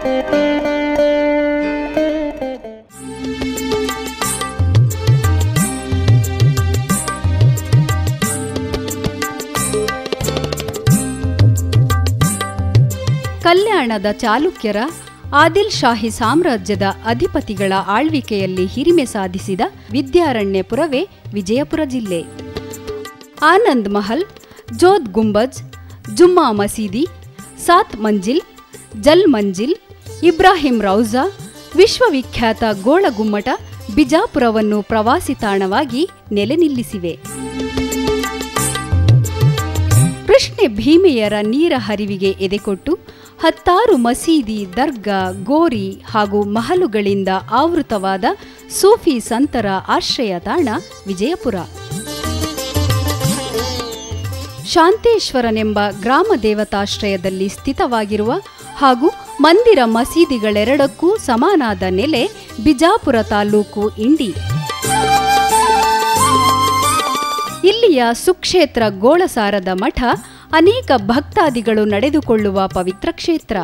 ಕಲ್ಯಾಣದ ಚಾಲುಕ್ಯರ ಆದಿಲ್ ಶಾಹಿ ಸಾಮ್ರಾಜ್ಯದ ಅಧಿಪತಿಗಳ ಆಳ್ವಿಕೆಯಲ್ಲಿ ಹಿರಿಮೆ ಸಾಧಿಸಿದ ವಿದ್ಯಾರಣ್ಯಪುರವೇ ವಿಜಯಪುರ ಜಿಲ್ಲೆ ಆನಂದ್ ಮಹಲ್ ಜೋಧ್ ಗುಂಬಜ್ ಜುಮ್ಮಾ ಮಸೀದಿ ಸಾತ್ ಮಂಜಿಲ್ ಜಲ್ ಮಂಜಿಲ್ ಇಬ್ರಾಹಿಂ ರೌಜಾ ವಿಶ್ವವಿಖ್ಯಾತ ಗೋಳಗುಮ್ಮಟ ಬಿಜಾಪುರವನ್ನು ಪ್ರವಾಸಿ ತಾಣವಾಗಿ ನೆಲೆ ನಿಲ್ಲಿಸಿವೆ ಕೃಷ್ಣೆ ಭೀಮೆಯರ ನೀರ ಹರಿವಿಗೆ ಎದೆಕೊಟ್ಟು ಹತ್ತಾರು ಮಸೀದಿ ದರ್ಗಾ ಗೋರಿ ಹಾಗೂ ಮಹಲುಗಳಿಂದ ಆವೃತವಾದ ಸೂಫಿ ಸಂತರ ಆಶ್ರಯ ತಾಣ ವಿಜಯಪುರ ಶಾಂತೇಶ್ವರನೆಂಬ ಗ್ರಾಮ ದೇವತಾಶ್ರಯದಲ್ಲಿ ಸ್ಥಿತವಾಗಿರುವ ಹಾಗೂ ಮಂದಿರ ಮಸೀದಿಗಳೆರಡಕ್ಕೂ ಸಮಾನಾದ ನೆಲೆ ಬಿಜಾಪುರ ತಾಲೂಕು ಇಂಡಿ ಇಲ್ಲಿಯ ಸುಕ್ಷೇತ್ರ ಗೋಳಸಾರದ ಮಠ ಅನೇಕ ಭಕ್ತಾದಿಗಳು ನಡೆದುಕೊಳ್ಳುವ ಪವಿತ್ರ ಕ್ಷೇತ್ರ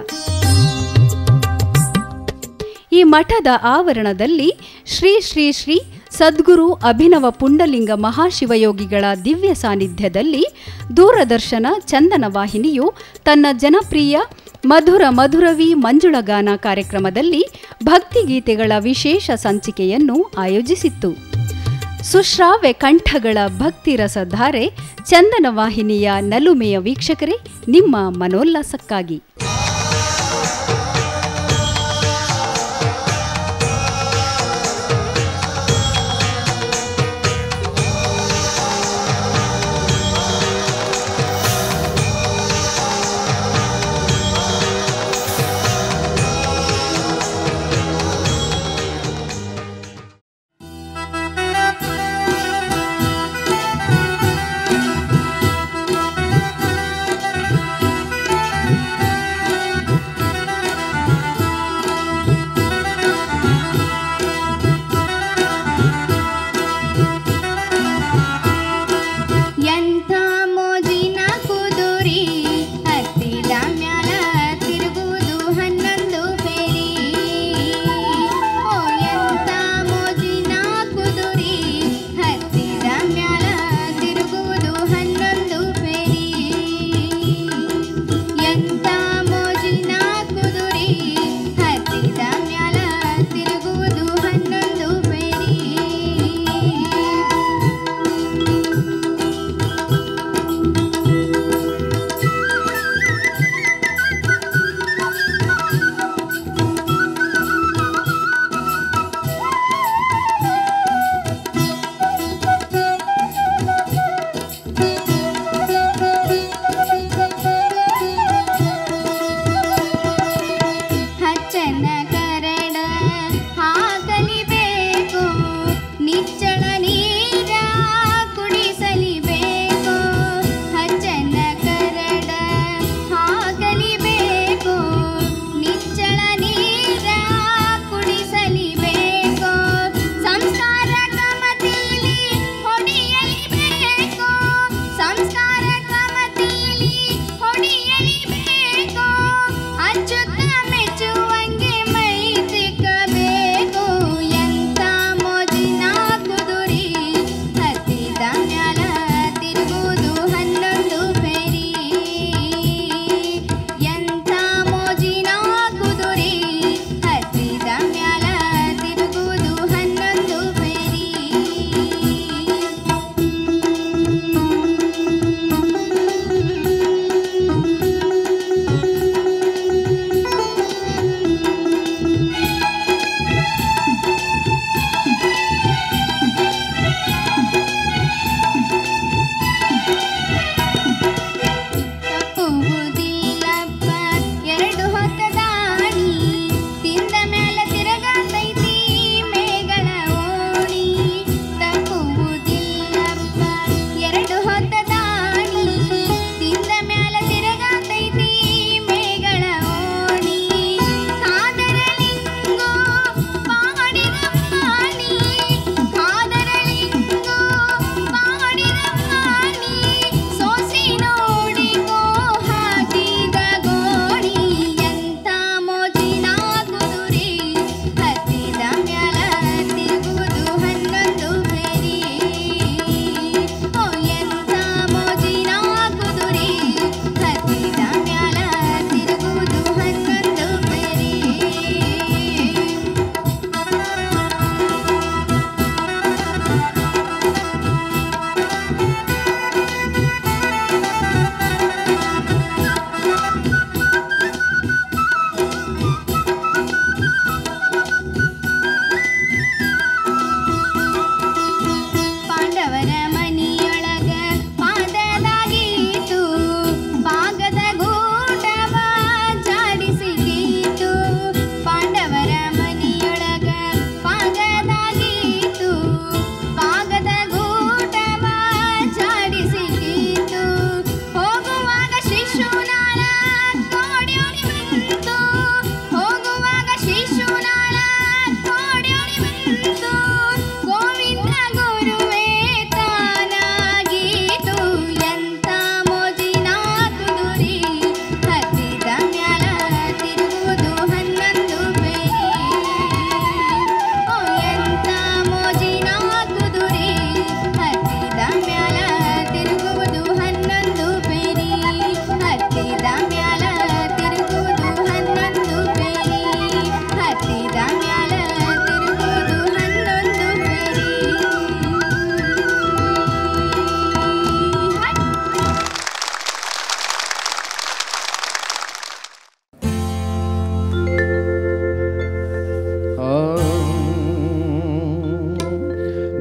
ಈ ಮಠದ ಆವರಣದಲ್ಲಿ ಶ್ರೀ ಶ್ರೀ ಶ್ರೀ ಸದ್ಗುರು ಅಭಿನವ ಪುಂಡಲಿಂಗ ಮಹಾಶಿವಯೋಗಿಗಳ ದಿವ್ಯ ಸಾನ್ನಿಧ್ಯದಲ್ಲಿ ದೂರದರ್ಶನ ಚಂದನ ವಾಹಿನಿಯು ತನ್ನ ಜನಪ್ರಿಯ ಮಧುರ ಮಧುರವಿ ಮಂಜುಳಗಾನ ಕಾರ್ಯಕ್ರಮದಲ್ಲಿ ಭಕ್ತಿಗೀತೆಗಳ ವಿಶೇಷ ಸಂಚಿಕೆಯನ್ನು ಆಯೋಜಿಸಿತ್ತು ಸುಶ್ರಾವ್ಯ ಕಂಠಗಳ ಭಕ್ತಿರಸಧಾರೆ ಚಂದನ ವಾಹಿನಿಯ ನಲುಮೆಯ ವೀಕ್ಷಕರೇ ನಿಮ್ಮ ಮನೋಲ್ಲಾಸಕ್ಕಾಗಿ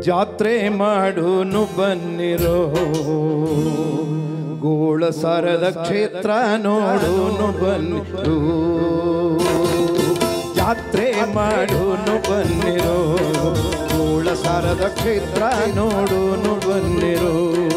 ಜಾತ್ರೆ ಮಾಡೋನು ಬನ್ನಿರೋ ಗೋಳ ಸರದ ಕ್ಷೇತ್ರ ನೋಡೋನು ಬನ್ನಿರೋ ಜಾತ್ರೆ ಮಾಡೋನು ಬನ್ನಿರೋ ಗೋಳ ಸರದ ಕ್ಷೇತ್ರ ನೋಡೋನು ಬನ್ನಿರೋ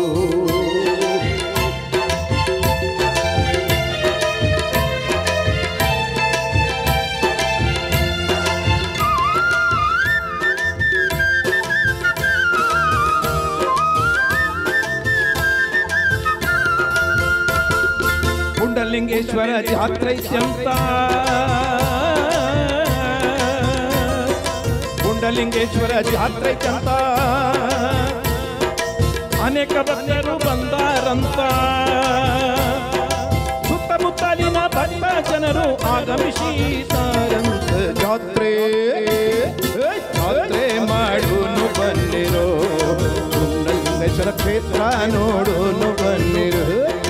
ಪುಂಡಲಿಂಗೇಶ್ವರ ಜಾತ್ರೆ ಅಂತ ಪುಂಡಲಿಂಗೇಶ್ವರ ಜಾತ್ರೆ ಅಂತ ಅನೇಕ ಭಕ್ತರು ಬಂದಾರಂತ ಸುತ್ತಮುತ್ತಲಿನ ಭಕ್ತ ಜನರು ಆಗಮಿಸಿದಾರಂತ ಜಾತ್ರೆ ಜಾತ್ರೆ ಮಾಡೋನು ಬನ್ನಿರೋ ಪುಂಡಲಿಂಗೇಶ್ವರ ಕ್ಷೇತ್ರ ನೋಡೋನು ಬನ್ನಿರೋ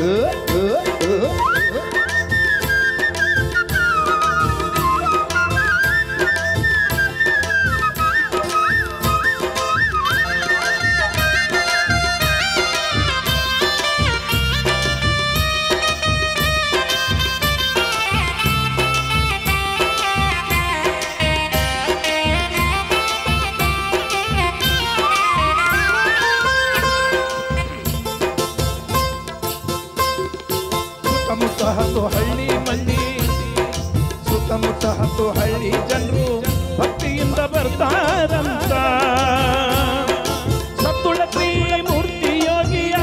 ಸುತ್ತಮುತ್ತ ಹತ್ತು ಹಳ್ಳಿ ಮಂದಿ ಸುತ್ತಮುತ್ತ ಹತ್ತು ಹಳ್ಳಿ ಜನರು ಭಕ್ತಿಯಿಂದ ಬರ್ತಾರಂತ ಸತ್ತುಳ ಶ್ರೀ ಮೂರ್ತಿ ಯೋಗಿಯ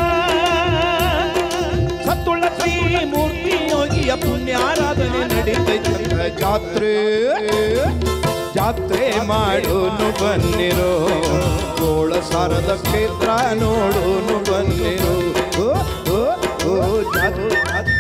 ಸತ್ತುಳ ಶ್ರೀ ಮೂರ್ತಿ ಯೋಗಿಯ ಪುಣ್ಯಾರಾಧನೆ ನಡೀತೈತಂತ ಜಾತ್ರೆ ಜಾತ್ರೆ ಮಾಡೋನು ಬನ್ನಿರೋ ಗೋಳ ಸಾರದ ಕ್ಷೇತ್ರ ನೋಡೋನು ಬನ್ನಿರೋ ಓ, ಓ, ಓ, ಜಾತ್ರೆ ಜಾತ್ರೆ.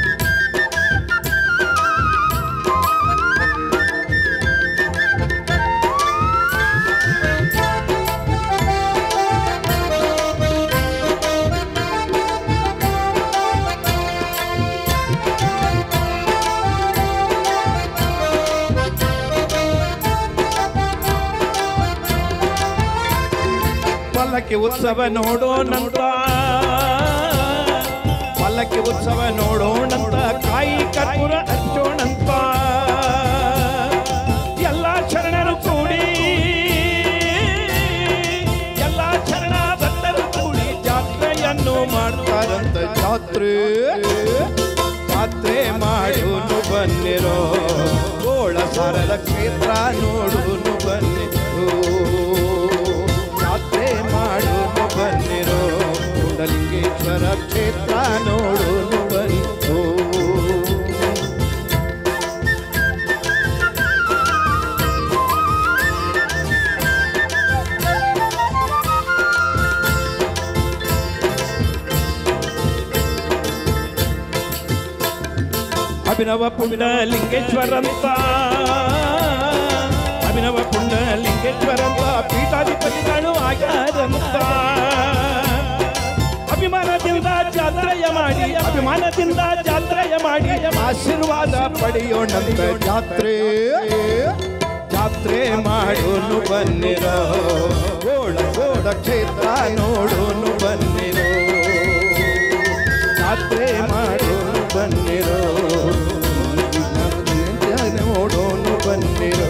ಪಲ್ಲಕ್ಕಿ ಉತ್ಸವ ನೋಡೋಣಂತ ಪಲ್ಲಕ್ಕಿ ಉತ್ಸವ ನೋಡೋಣಂತ ಕಾಯಿ ಕರ್ಪೂರ ಹಚ್ಚೋಣಂತ ಎಲ್ಲ ಶರಣರು ಕೂಡಿ ಎಲ್ಲ ಶರಣ ಭಕ್ತರು ಕೂಡಿ ಜಾತ್ರೆಯನ್ನು ಮಾಡ್ತಾರಂತ ಜಾತ್ರೆ ಜಾತ್ರೆ ಮಾಡೋನು ಬನ್ನಿರೋ ಗೋಳ ಸಾರದ ಕ್ಷೇತ್ರ ನೋಡೋನು ಬನ್ನಿರೋ ಜಾತ್ರೆ ಮಾಡೋನು ಬನ್ನಿರೋ ಕುಂಡಲಿಂಗೇಶ್ವರ ಕ್ಷೇತ್ರ ನೋಡೋನು ಬನ್ನಿರೋ ಅಭಿನವ ಪುಂಡಲಿಂಗೇಶ್ವರ ಅಂತ ಅಭಿನವ ಪುಂಡಲಿಂಗೇಶ್ವರ ಅಂತ ಪೀಠಾಧಿಪತಿಗಳು ಆಗ್ಯಾರಂತ ಅಭಿಮಾನದಿಂದ ಜಾತ್ರೆಯ ಮಾಡಿ ಅಭಿಮಾನದಿಂದ ಜಾತ್ರೆಯ ಮಾಡಿ ಆಶೀರ್ವಾದ ಪಡೆಯೋಣಂತ ಜಾತ್ರೆ ಜಾತ್ರೆ ಮಾಡೋನು ಬನ್ನಿರೋ ಗೋಳ ಗೋಡ ಕ್ಷೇತ್ರ ನೋಡೋನು ಬನ್ನಿರೋ ಜಾತ್ರೆ ಮಾಡೋನು ಬನ್ನಿರೋ ನೋಡೋನು ಬನ್ನಿರೋ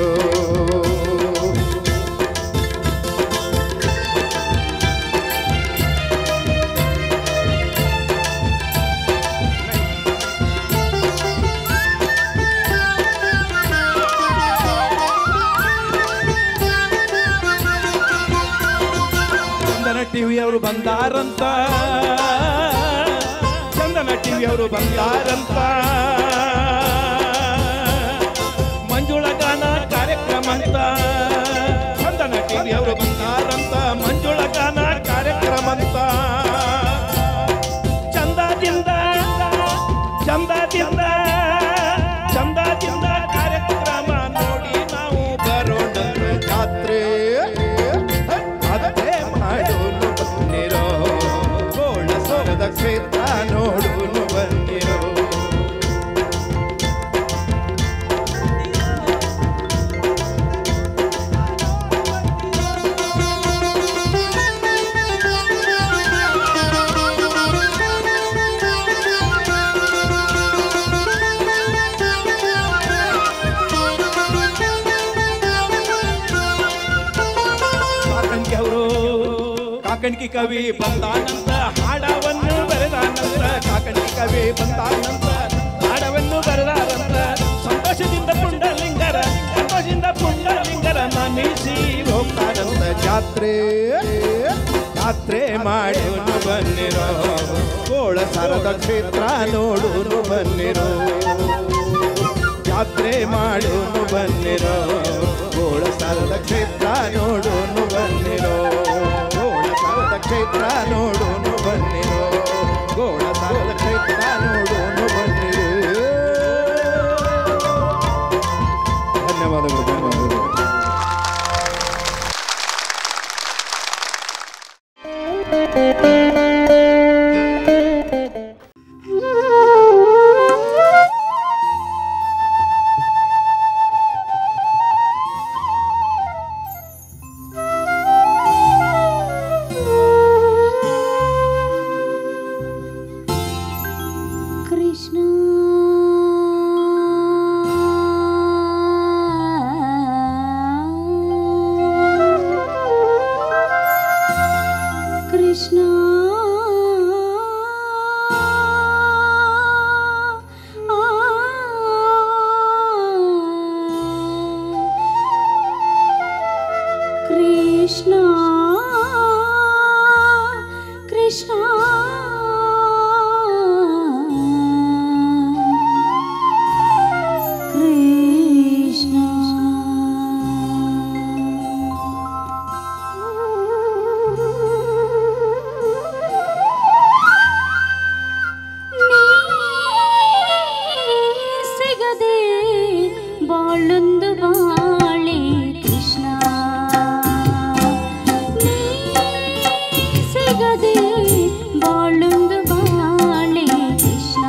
ಚಂದನ ಟಿವಿ ಅವರು ಬಂದಾರಂತ ಚಂದನ ಟಿವಿ ಅವರು ಬಂದಾರಂತ ಮಂಜುಳ ಗಾನ ಕಾರ್ಯಕ್ರಮ ಅಂತ ಚಂದನ ಟಿವಿ ಅವರು ಬಂದಾರಂತ ಮಂಜುಳ ಗಾನ ಕಾರ್ಯಕ್ರಮ ಅಂತ ಚಂದದಿಂದ ಚಂದದಿಂದ ಚಂದದಿಂದ ಕಾರ್ಯಕ್ರಮ ನೋಡಿ ನಾವು ಬರೋಣ ಜಾತ್ರೆ ಜಾತ್ರೆ ಮಾಡೋನು ಬನ್ನಿರೋ ಗೋಳ ಸರದ ಕ್ಷೇತ್ರ ನೋಡೋನು ಬನ್ನಿರೋ ಕಾಕಣಿಕೆ ಕವಿ ಬಂದಾನಂತ ಹಾಡವನ್ನು ಬರೆದಾನಂತ ಕಾಕಣಿಕೆ ಕವಿ ಬಂದಾನಂತ ಹಾಡವನ್ನು ಬರೆದಾನಂತ ಸಂತೋಷದಿಂದ ಪುಂಡಲಿಂಗರ ಸಂತೋಷದಿಂದ ಪುಂಡಲಿಂಗರ ನಮಿಸಿ ಹೋಗ್ತಾರಂತ ಜಾತ್ರೆ ಜಾತ್ರೆ ಮಾಡೋನು ಬನ್ನಿರೋ ಗೋಳ ಸರದ ಕ್ಷೇತ್ರ ನೋಡೋನು ಬನ್ನಿರೋ ಜಾತ್ರೆ ಮಾಡೋನು ಬನ್ನಿರೋ ಗೋಳ ಸರದ ಕ್ಷೇತ್ರ ನೋಡೋನು ಬನ್ನಿರೋ ಗೋಳ ಸರದ ಕ್ಷೇತ್ರ ನೋಡೋನು ಬನ್ನಿರೋ ಗೋಳ ಸರದ ಕ್ಷೇತ್ರ ನೋಡೋನು ಬನ್ನಿರೋ ಧನ್ಯವಾದಗಳು ಧನ್ಯವಾದಗಳು ಕೃಷ್ಣ ಕೃಷ್ಣ ಕೃಷ್ಣ ಕೃಷ್ಣ ಕೃಷ್ಣ ಸಿಗದೆ ಬಾಳೊಂದು ಬಾಳೆ ಕೃಷ್ಣ ನೀ ಸಿಗದೆ ಬಾಳೊಂದು ಬಾಳೆ ಕೃಷ್ಣ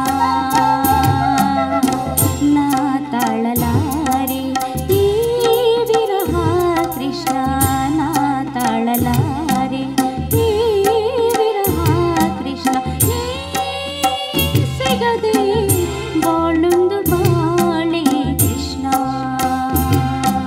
ನಾ ತಾಳಲಾರೆ ಈ ವಿರಹ ಕೃಷ್ಣ ನಾ ತಾಳಲಾರೆ ಈ ವಿರಹ ಕೃಷ್ಣ ನೀ ಸಿಗದೆ ಬಾಳೊಂದು ಬಾಳೆ ಕೃಷ್ಣ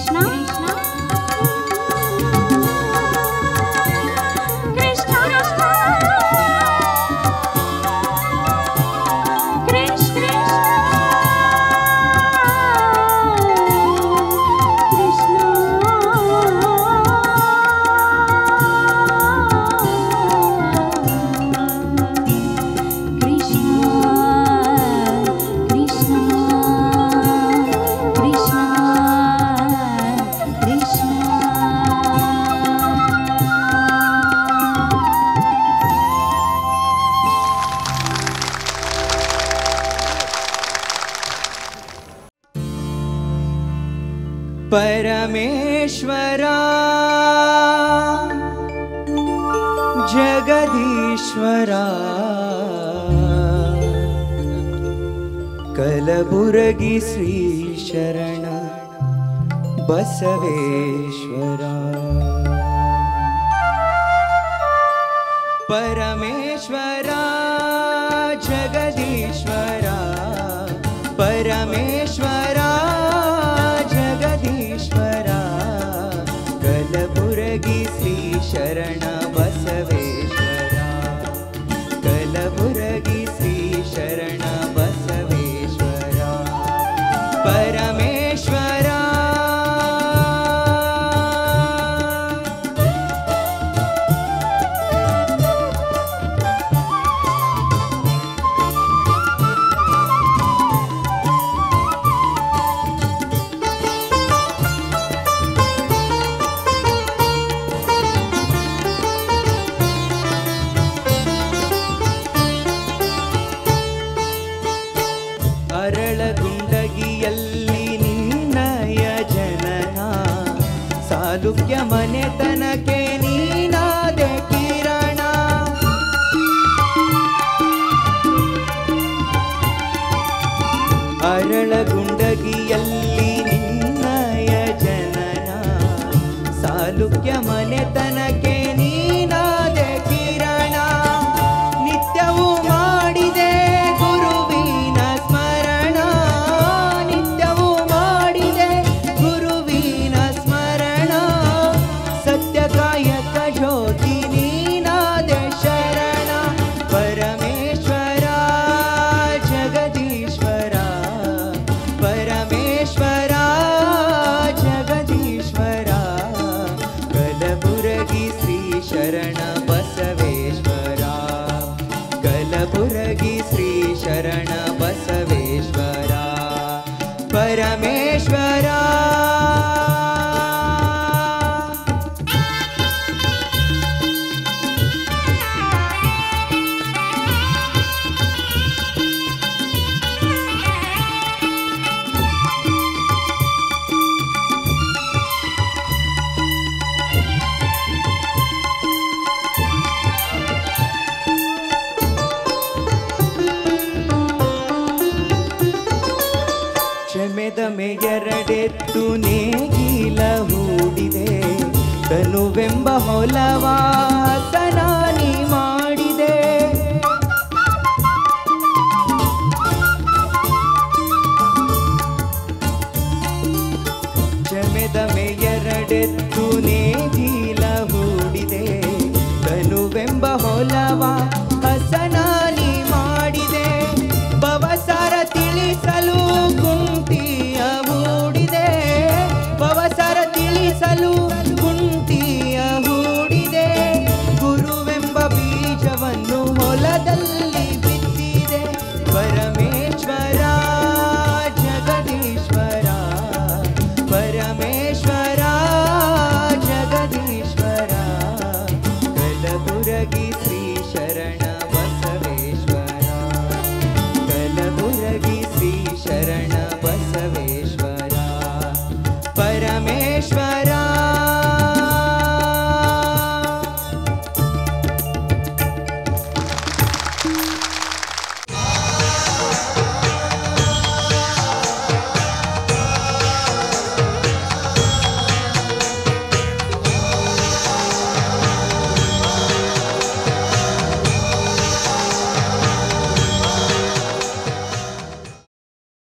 ಕೃಷ್ಣ ಕೃಷ್ಣ ಕೃಷ್ಣ ಕೃಷ್ಣ ಕೃಷ್ಣ ಕೃಷ್ಣ ಕೃಷ್ಣ परमेश्वरा जगदीश्वरा कलबुरगि श्रीशरण बसवेश्वरा परमेश्वरा जगदीश्वरा परमेश्वरा जगदीश्वरा कलबुरगि श्रीशरण बसवेश्वरा कलबुरगि श्रीशरण बसवेश्वरा परमेश्वरा ಅರಳಗುಂಡಗಿಯಲ್ಲಿ ನಿನ್ನಯ ಜನನ ಸಾಲುಕ್ಯ ಮನೆತನಕ್ಕೆ ನೀನಾದೆ ಕಿರಣ ಅರಳಗುಂಡಗಿಯಲ್ಲಿ ನಿನ್ನಯ ಜನನ ಸಾಲುಕ್ಯ ಮನೆತನಕ್ಕೆ ನೀನಾದೆ ಕಿರಣ ನಿತ್ಯವೂ ಮಾಡಿದೆ ಗುರುವಿನ ಸ್ಮರಣ ನಿತ್ಯವೂ ಮಾಡಿದೆ ಗುರುವಿನ ಸ್ಮರಣ ಸತ್ಯಕಾಯಕ ಜ್ಯೋತಿ ನೀನಾದೆ ಶರಣ ಪರಮೇಶ್ವರ ಜಗದೀಶ್ವರ ಪರಮೇಶ್ವರ ಜಗದೀಶ್ವರ ಕಲಬುರಗಿ ಶ್ರೀ ಶರಣ ಬಸವೇಶ್ವರ ಕಲಬುರಗಿ ಶ್ರೀ ಶರಣ ಬಸವೇಶ್ವರ ಪರಮೇಶ್ವರ ಕ್ಷಮೆದ ಮೇಯರಡೆತ್ತು ನೇಗಿಲ ಹೂಡಿದೆ ತನುವೆಂಬ ಹೊಲವ ತನಾನಿ ಮಾಡಿದೆ ಕ್ಷಮೆದ ಮೇಯರಡೆತ್ತು ನೇಗಿಲ ಹೂಡಿದೆ ತನುವೆಂಬ ಹೊಲವ ಹಸನಾನಿ ಮಾಡಿದೆ ಭವಸಾರ ತಿಳಿಸಲು ಕುಂತಿ